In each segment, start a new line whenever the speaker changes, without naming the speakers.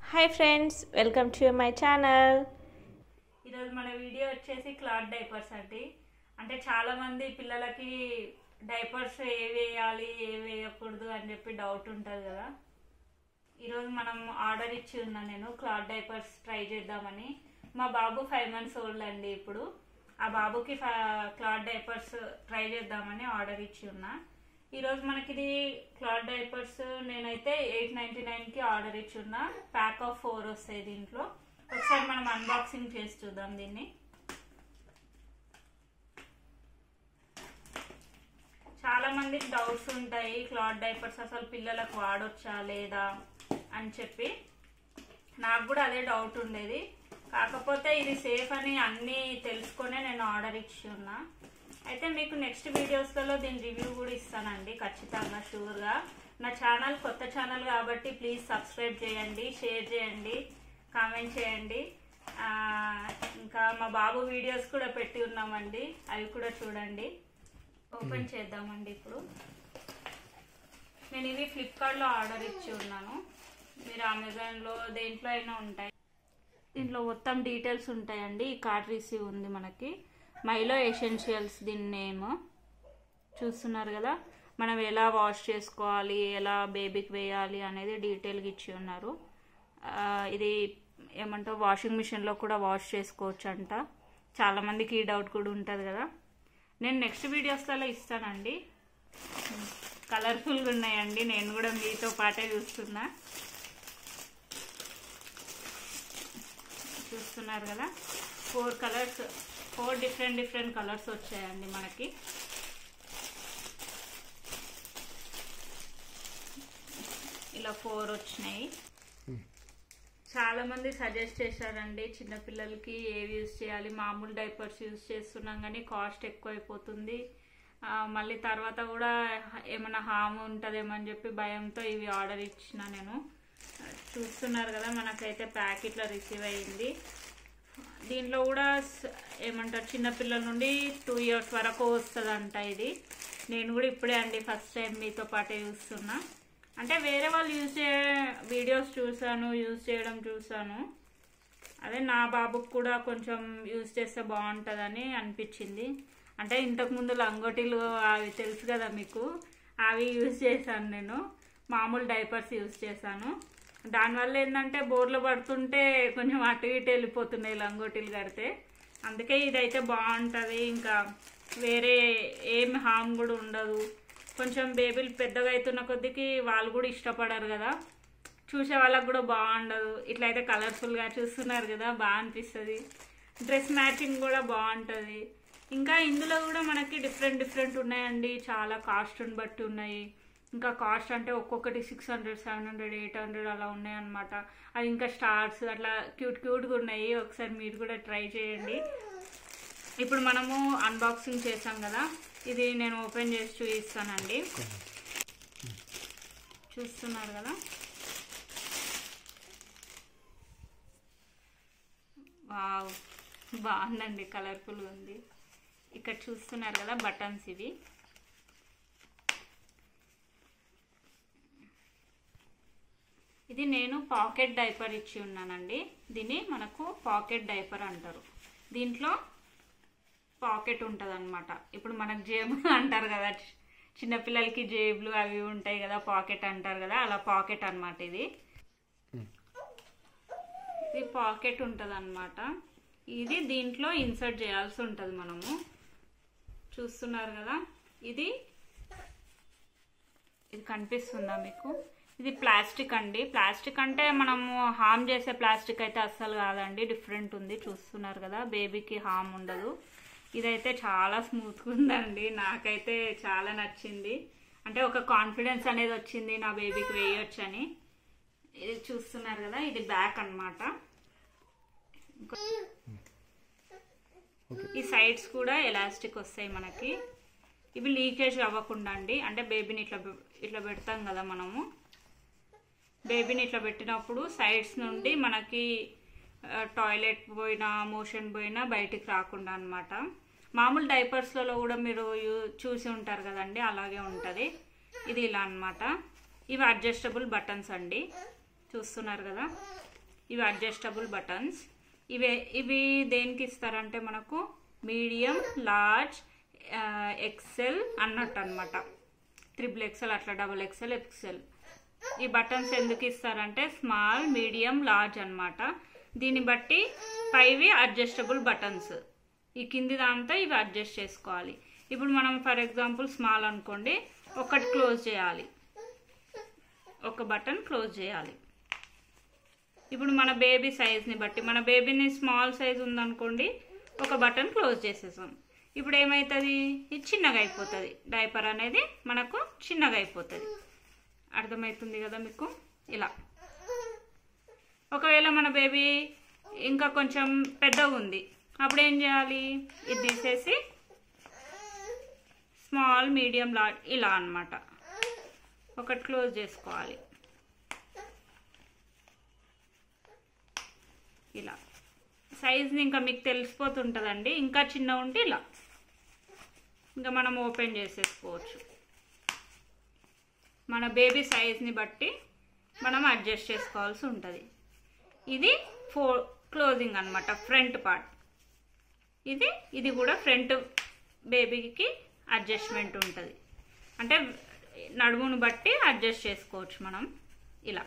Hi friends welcome to my channel
ఈరోజు మన video వచ్చేసి క్లాత్ డైపర్స్ అండి అంటే చాలా మంది పిల్లలకి డైపర్స్ ఏ వేయాలి ఏ వేయకూడదు అని చెప్పి డౌట్ ఉంటుంది కదా ఈరోజు మనం ఆర్డర్ ఇచ్చి ఉన్నా నేను క్లాత్ డైపర్స్ ట్రై చేద్దామని మా బాబు ఫైవ్ మంత్స్ ఓల్డ్ అండి ఇప్పుడు ఆ బాబుకి క్లాత్ డైపర్స్ ట్రై చేద్దామని ఆర్డర్ ఇచ్చి ఉన్నా ఈరోజు మనకి ఇది క్లాత్ డైపర్స్ నేనైతే ఎయిట్ నైంటీ నైన్కి ఆర్డర్ ఇచ్చి ఉన్నా ప్యాక్ ఆఫ్ ఫోర్ వస్తాయి దీంట్లో ఒకసారి మనం అన్బాక్సింగ్ చేసి చూద్దాం దీన్ని చాలా మందికి డౌట్స్ ఉంటాయి క్లాత్ డైపర్స్ అసలు పిల్లలకు వాడొచ్చా లేదా అని చెప్పి నాకు కూడా అదే డౌట్ ఉండేది కాకపోతే ఇది సేఫ్ అని అన్నీ తెలుసుకొనే నేను ఆర్డర్ ఇచ్చి ఉన్నా అయితే మీకు నెక్స్ట్ వీడియోస్లలో దీని రివ్యూ కూడా ఇస్తానండి ఖచ్చితంగా షూర్గా నా ఛానల్ కొత్త ఛానల్ కాబట్టి ప్లీజ్ సబ్స్క్రైబ్ చేయండి షేర్ చేయండి కామెంట్ చేయండి ఆ, ఇంకా మా బాబు వీడియోస్ కూడా పెట్టి ఉన్నామండి అవి కూడా చూడండి ఓపెన్ చేద్దామండి ఇప్పుడు నేను ఇవి ఫ్లిప్కార్ట్లో ఆర్డర్ ఇచ్చి ఉన్నాను మీరు అమెజాన్లో దేంట్లో అయినా ఉంటాయి దీంట్లో మొత్తం డీటెయిల్స్ ఉంటాయండి ఈ కార్డ్ రిసీవ్ ఉంది మనకి మైలో ఎసెన్షియల్స్ దీని నేమ్ చూస్తున్నారు కదా మనం ఎలా వాష్ చేసుకోవాలి ఎలా బేబీకి వేయాలి అనేది డీటెయిల్గా ఇచ్చి ఉన్నారు ఆ, ఇది ఏమంటారు వాషింగ్ మిషన్లో కూడా వాష్ చేసుకోవచ్చు అంట చాలామందికి ఈ డౌట్ కూడా ఉంటుంది కదా నేను నెక్స్ట్ వీడియోస్లలో ఇస్తానండి కలర్ఫుల్గా ఉన్నాయండి నేను కూడా మీతో పాటే చూస్తున్నా చూస్తున్నారు కదా four colours four different different colours వచ్చాయండి మనకి ఇలా ఫోర్ వచ్చినాయి చాలా మంది సజెస్ట్ చేశారండి చిన్నపిల్లలకి ఏవి యూజ్ చేయాలి మామూలు డైపర్స్ యూజ్ చేస్తున్నాం కానీ కాస్ట్ ఎక్కువైపోతుంది ఆ, మళ్ళీ తర్వాత కూడా ఏమైనా హామ్ ఉంటుందేమో అని చెప్పి భయంతో ఇవి ఆర్డర్ ఇచ్చిన నేను చూస్తున్నారు కదా మనకైతే ప్యాకెట్లో రిసీవ్ అయ్యింది దీంట్లో కూడా స- ఏమంటారు చిన్నపిల్లల నుండి టూ ఇయర్స్ వరకు వస్తుందంట ఇది నేను కూడా ఇప్పుడే అండి ఫస్ట్ టైం మీతో పాటే చూస్తున్నా అంటే వేరే వాళ్ళు యూజ్ చే వీడియోస్ చూసాను యూజ్ చేయడం చూసాను అదే నా బాబుకు కూడా కొంచెం యూజ్ చేస్తే బాగుంటుందని అనిపించింది అంటే ఇంతకుముందు లంగోటీలు అవి తెలుసు కదా మీకు అవి యూజ్ చేశాను నేను మామూలు డైపర్స్ యూజ్ చేశాను దానివల్ల ఏంటంటే బోర్లు పడుతుంటే కొంచెం అటు ఇటు వెళ్ళిపోతున్నాయి లంగోటీలు కడితే అందుకే ఇదైతే బాగుంటుంది ఇంకా వేరే ఏం హామ్ కూడా ఉండదు కొంచెం బేబీలు పెద్దగా అవుతున్న కొద్దికి వాళ్ళు కూడా ఇష్టపడరు కదా చూసే వాళ్ళకి కూడా బాగుండదు ఇట్లయితే కలర్ఫుల్గా చూస్తున్నారు కదా బాగా అనిపిస్తుంది డ్రెస్ మ్యాచింగ్ కూడా బాగుంటుంది ఇంకా ఇందులో కూడా మనకి డిఫరెంట్ డిఫరెంట్ ఉన్నాయండి చాలా కాస్ట్ని బట్టి ఉన్నాయి ఇంకా కాస్ట్ అంటే ఒక్కొక్కటి six hundred seven hundred eight hundred అలా ఉన్నాయి అనమాట అది ఇంకా స్టార్స్ అట్లా క్యూట్ క్యూట్గా ఉన్నాయి ఒకసారి మీరు కూడా ట్రై చేయండి ఇప్పుడు మనము అన్బాక్సింగ్ చేసాం కదా ఇది నేను ఓపెన్ చేసి చూపిస్తానండి చూస్తున్నారు కదా వావ్ బాగుందండి కలర్ఫుల్గా ఉంది ఇక్కడ చూస్తున్నారు కదా బటన్స్ ఇవి ఇది నేను పాకెట్ డైపర్ ఇచ్చి ఉన్నానండి దీన్ని మనకు పాకెట్ డైపర్ అంటారు దీంట్లో పాకెట్ ఉంటుంది అనమాట ఇప్పుడు మనకు జేబు అంటారు కదా చి- చిన్నపిల్లలకి జేబులు అవి ఉంటాయి కదా పాకెట్ అంటారు కదా అలా పాకెట్ అన్నమాట ఇది ఇది పాకెట్ ఉంటుంది అనమాట ఇది దీంట్లో ఇన్సర్ట్ చేయాల్సి ఉంటుంది మనము చూస్తున్నారు కదా ఇది ఇది కనిపిస్తుందా మీకు ఇది ప్లాస్టిక్ అండి ప్లాస్టిక్ అంటే మనము హామ్ చేసే ప్లాస్టిక్ అయితే అస్సలు కాదండి డిఫరెంట్ ఉంది చూస్తున్నారు కదా బేబీకి హామ్ ఉండదు ఇదైతే చాలా స్మూత్గా ఉందండి నాకైతే చాలా నచ్చింది అంటే ఒక కాన్ఫిడెన్స్ అనేది వచ్చింది నా బేబీకి వేయొచ్చని ఇది చూస్తున్నారు కదా ఇది బ్యాక్ అన్నమాట ఈ సైడ్స్ కూడా ఎలాస్టిక్ వస్తాయి మనకి ఇవి లీకేజ్ అవ్వకుండా అండి అంటే బేబీని ఇట్లా పె- ఇట్లా పెడతాం కదా మనము బేబీని ఇట్లా పెట్టినప్పుడు సైడ్స్ నుండి మనకి ఆ, టాయిలెట్ పోయినా మోషన్ పోయినా బయటికి రాకుండా అన్నమాట మామూలు డైపర్స్లలో కూడా మీరు యూ- చూసి ఉంటారు కదండి అలాగే ఉంటుంది ఇది ఇలా అన్నమాట ఇవి అడ్జస్టబుల్ బటన్స్ అండి చూస్తున్నారు కదా ఇవి అడ్జస్టబుల్ బటన్స్ ఇవే ఇవి దేనికి ఇస్తారంటే మనకు మీడియం లార్జ్ ఎక్సెల్ అన్నట్టు అనమాట త్రిబుల్ ఎక్సెల్ అట్లా డబుల్ ఎక్సెల్ ఎక్సెల్ ఈ బటన్స్ ఎందుకు ఇస్తారంటే స్మాల్ మీడియం లార్జ్ అన్నమాట దీన్ని బట్టి పైవి అడ్జస్టబుల్ బటన్స్ ఈ కింది దాంతో ఇవి అడ్జస్ట్ చేసుకోవాలి ఇప్పుడు మనం ఫర్ ఎగ్జాంపుల్ స్మాల్ అనుకోండి ఒకటి క్లోజ్ చేయాలి ఒక బటన్ క్లోజ్ చేయాలి ఇప్పుడు మన బేబీ సైజ్ని బట్టి మన బేబీని స్మాల్ సైజ్ ఉందనుకోండి ఒక బటన్ క్లోజ్ చేసేసాం ఇప్పుడు ఏమవుతుంది ఇది చిన్నగా అయిపోతుంది డైపర్ అనేది మనకు చిన్నగా అయిపోతుంది అర్థమవుతుంది కదా మీకు ఇలా ఒకవేళ మన బేబీ ఇంకా కొంచెం పెద్దగా ఉంది అప్పుడు ఏం చేయాలి ఇది తీసేసి స్మాల్ మీడియం లార్జ్ ఇలా అన్నమాట ఒకటి క్లోజ్ చేసుకోవాలి ఇలా సైజ్ని ఇంకా మీకు తెలిసిపోతుంటుందండి ఇంకా చిన్న ఉంటే ఇలా ఇంకా మనం ఓపెన్ చేసేసుకోవచ్చు మన బేబీ సైజ్ని బట్టి మనం అడ్జస్ట్ చేసుకోవాల్సి ఉంటుంది ఇది ఫో క్లోజింగ్ అనమాట ఫ్రంట్ పార్ట్ ఇది ఇది కూడా ఫ్రంట్ బేబీకి అడ్జస్ట్మెంట్ ఉంటుంది అంటే నడుమును బట్టి అడ్జస్ట్ చేసుకోవచ్చు మనం ఇలా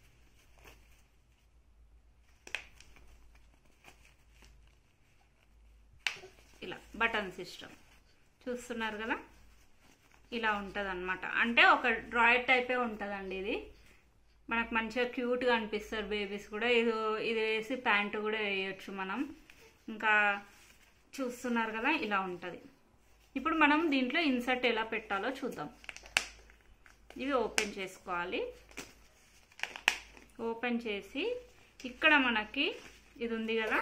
ఇలా బటన్ సిస్టమ్ చూస్తున్నారు కదా ఇలా ఉంటుంది అనమాట అంటే ఒక డ్రాయర్ టైపే ఉంటుందండి ఇది మనకు మంచిగా క్యూట్గా అనిపిస్తారు బేబీస్ కూడా ఇది ఇది వేసి ప్యాంటు కూడా వేయచ్చు మనం ఇంకా చూస్తున్నారు కదా ఇలా ఉంటుంది ఇప్పుడు మనం దీంట్లో ఇన్సర్ట్ ఎలా పెట్టాలో చూద్దాం ఇవి ఓపెన్ చేసుకోవాలి ఓపెన్ చేసి ఇక్కడ మనకి ఇది ఉంది కదా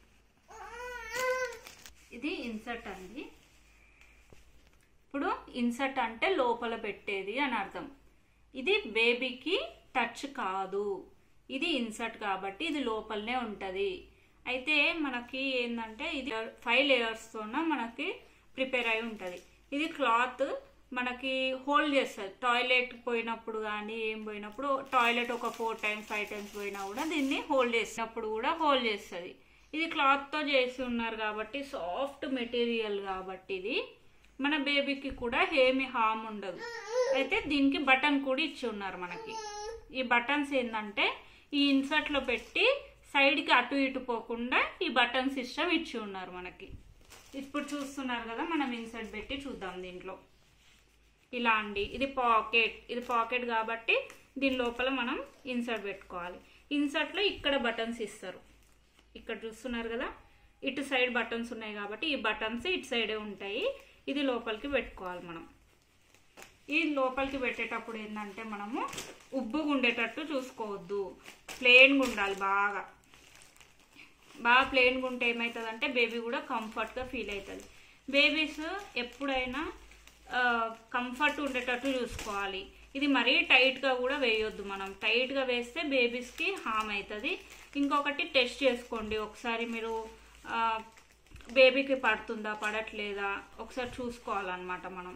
ఇది ఇన్సర్ట్ అండి ఇప్పుడు ఇన్సర్ట్ అంటే లోపల పెట్టేది అని అర్థం ఇది బేబీకి టచ్ కాదు ఇది ఇన్సర్ట్ కాబట్టి ఇది లోపలనే ఉంటుంది అయితే మనకి ఏంటంటే ఇది ఫైవ్ లేయర్స్తోన మనకి ప్రిపేర్ అయి ఉంటుంది ఇది క్లాత్ మనకి హోల్డ్ చేస్తుంది టాయిలెట్ పోయినప్పుడు కానీ ఏం పోయినప్పుడు టాయిలెట్ ఒక ఫోర్ టైమ్స్ ఫైవ్ టైమ్స్ పోయినా కూడా దీన్ని హోల్డ్ చేసినప్పుడు కూడా హోల్డ్ చేస్తుంది ఇది క్లాత్తో చేసి ఉన్నారు కాబట్టి సాఫ్ట్ మెటీరియల్ కాబట్టి ఇది మన బేబీకి కూడా ఏమి హామ్ ఉండదు అయితే దీనికి బటన్ కూడా ఇచ్చి ఉన్నారు మనకి ఈ బటన్స్ ఏంటంటే ఈ ఇన్సర్ట్లో పెట్టి సైడ్కి అటు ఇటు పోకుండా ఈ బటన్ సిస్టమ్ ఇచ్చి ఉన్నారు మనకి ఇప్పుడు చూస్తున్నారు కదా మనం ఇన్సర్ట్ పెట్టి చూద్దాం దీంట్లో ఇలా అండి ఇది పాకెట్ ఇది పాకెట్ కాబట్టి దీని లోపల మనం ఇన్సర్ట్ పెట్టుకోవాలి ఇన్సర్ట్లో ఇక్కడ బటన్స్ ఇస్తారు ఇక్కడ చూస్తున్నారు కదా ఇటు సైడ్ బటన్స్ ఉన్నాయి కాబట్టి ఈ బటన్స్ ఇటు సైడే ఉంటాయి ఇది లోపలికి పెట్టుకోవాలి మనం ఈ లోపలికి పెట్టేటప్పుడు ఏంటంటే మనము ఉబ్బుగా ఉండేటట్టు చూసుకోవద్దు ప్లెయిన్గా ఉండాలి బాగా బాగా ప్లెయిన్గా ఉంటే ఏమవుతుందంటే బేబీ కూడా కంఫర్ట్గా ఫీల్ అవుతుంది బేబీస్ ఎప్పుడైనా కంఫర్ట్ ఉండేటట్టు చూసుకోవాలి ఇది మరీ టైట్గా కూడా వేయొద్దు మనం టైట్గా వేస్తే బేబీస్కి హామ్ అవుతుంది ఇంకొకటి టెస్ట్ చేసుకోండి ఒకసారి మీరు ఆ, బేబీకి పడుతుందా పడట్లేదా ఒకసారి చూసుకోవాలన్నమాట మనం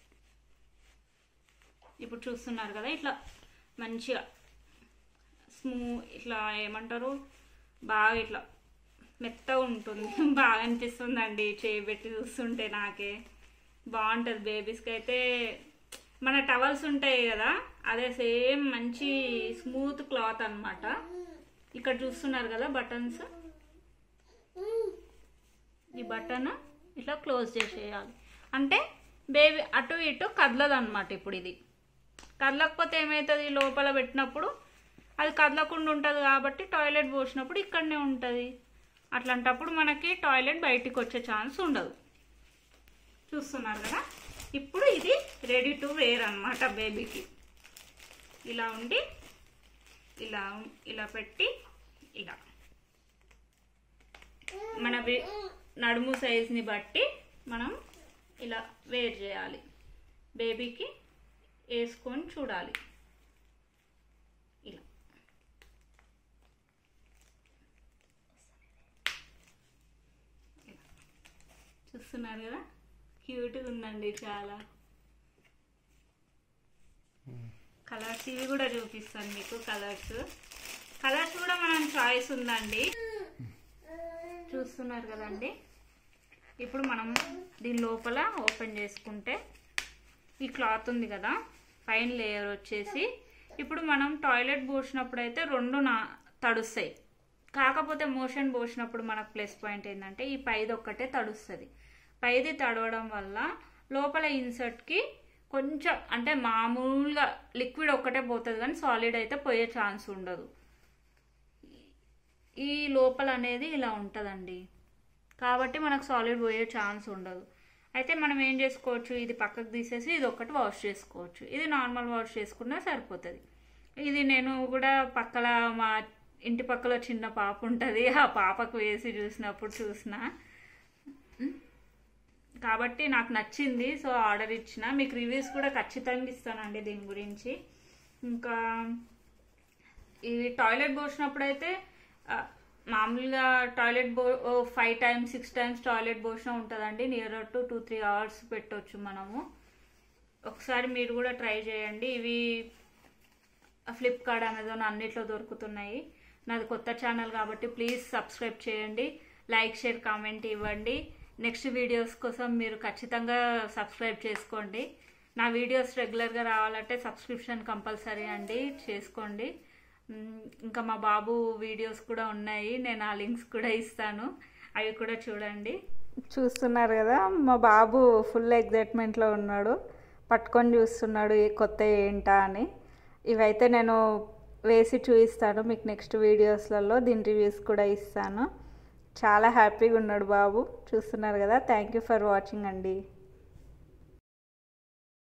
ఇప్పుడు చూస్తున్నారు కదా ఇట్లా మంచిగా స్మూ ఇట్లా ఏమంటారు బాగా ఇట్లా మెత్తగా ఉంటుంది బాగా అనిపిస్తుందండి చేయి పెట్టి చూస్తుంటే నాకే బాగుంటుంది బేబీస్కి అయితే మన టవల్స్ ఉంటాయి కదా అదే సేమ్ మంచి స్మూత్ క్లాత్ అన్నమాట ఇక్కడ చూస్తున్నారు కదా బటన్స్ ఈ బటన్ ఇట్లా క్లోజ్ చేసేయాలి అంటే బేబీ అటు ఇటు కదలదు అనమాట ఇప్పుడు ఇది కదలకపోతే ఏమవుతుంది లోపల పెట్టినప్పుడు అది కదలకుండా ఉంటుంది కాబట్టి టాయిలెట్ పోసినప్పుడు ఇక్కడనే ఉంటుంది అట్లాంటప్పుడు మనకి టాయిలెట్ బయటికి వచ్చే ఛాన్స్ ఉండదు చూస్తున్నారు కదా ఇప్పుడు ఇది రెడీ టు వేర్ అనమాట బేబీకి ఇలా ఉండి ఇలా ఇలా పెట్టి ఇలా మన వే- నడుము సైజ్ని బట్టి మనం ఇలా వేర్ చేయాలి బేబీకి వేసుకొని చూడాలి ఇలా ఇలా. చూస్తున్నారు కదా క్యూట్గా ఉందండి చాలా కలర్స్ ఇవి కూడా చూపిస్తాను మీకు కలర్స్ కలర్స్ కూడా మనం చాయిస్ ఉందండి చూస్తున్నారు కదండి ఇప్పుడు మనం దీని లోపల ఓపెన్ చేసుకుంటే ఈ క్లాత్ ఉంది కదా పైన లేయర్ వచ్చేసి ఇప్పుడు మనం టాయిలెట్ పోసినప్పుడు అయితే రెండు నా తడుస్తాయి కాకపోతే మోషన్ పోసినప్పుడు మనకు ప్లస్ పాయింట్ ఏంటంటే ఈ పైది ఒక్కటే తడుస్తుంది పైది తడవడం వల్ల లోపల ఇన్సర్ట్కి కొంచెం అంటే మామూలుగా లిక్విడ్ ఒక్కటే పోతుంది కానీ సాలిడ్ అయితే పోయే ఛాన్స్ ఉండదు ఈ లోపల అనేది ఇలా ఉంటుందండి కాబట్టి మనకు సాలిడ్ పోయే ఛాన్స్ ఉండదు అయితే మనం ఏం చేసుకోవచ్చు ఇది పక్కకు తీసేసి ఇది ఒక్కటి వాష్ చేసుకోవచ్చు ఇది నార్మల్ వాష్ చేసుకున్నా సరిపోతుంది ఇది నేను కూడా పక్కల మా ఇంటి పక్కలో చిన్న పాప ఉంటుంది ఆ పాపకు వేసి చూసినప్పుడు చూసిన కాబట్టి నాకు నచ్చింది సో ఆర్డర్ ఇచ్చిన మీకు రివ్యూస్ కూడా ఖచ్చితంగా ఇస్తానండి దీని గురించి ఇంకా ఇది టాయిలెట్ పోసినప్పుడు అయితే ఆ, మామూలుగా టాయిలెట్ బో five times six times toilet పోసినా ఉంటుందండి near to two three hours పెట్టవచ్చు మనము ఒకసారి మీరు కూడా ట్రై చేయండి ఇవి ఫ్లిప్కార్ట్ అమెజాన్ అన్నిట్లో దొరుకుతున్నాయి నాది కొత్త ఛానల్ కాబట్టి ప్లీజ్ సబ్స్క్రైబ్ చేయండి లైక్ షేర్ కామెంట్ ఇవ్వండి నెక్స్ట్ వీడియోస్ కోసం మీరు ఖచ్చితంగా సబ్స్క్రైబ్ చేసుకోండి నా వీడియోస్ రెగ్యులర్గా రావాలంటే సబ్స్క్రిప్షన్ కంపల్సరీ అండి చేసుకోండి మ్, ఇంకా మా బాబు వీడియోస్ కూడా ఉన్నాయి నేను ఆ లింక్స్ కూడా ఇస్తాను అవి కూడా చూడండి
చూస్తున్నారు కదా మా బాబు ఫుల్ ఎగ్జైట్మెంట్లో ఉన్నాడు పట్టుకొని చూస్తున్నాడు ఈ కొత్త ఏంటా అని ఇవైతే నేను వేసి చూపిస్తాను మీకు నెక్స్ట్ వీడియోస్లలో దీని రివ్యూస్ కూడా ఇస్తాను చాలా హ్యాపీగా ఉన్నాడు బాబు చూస్తున్నారు కదా థ్యాంక్ యూ ఫర్ వాచింగ్ అండి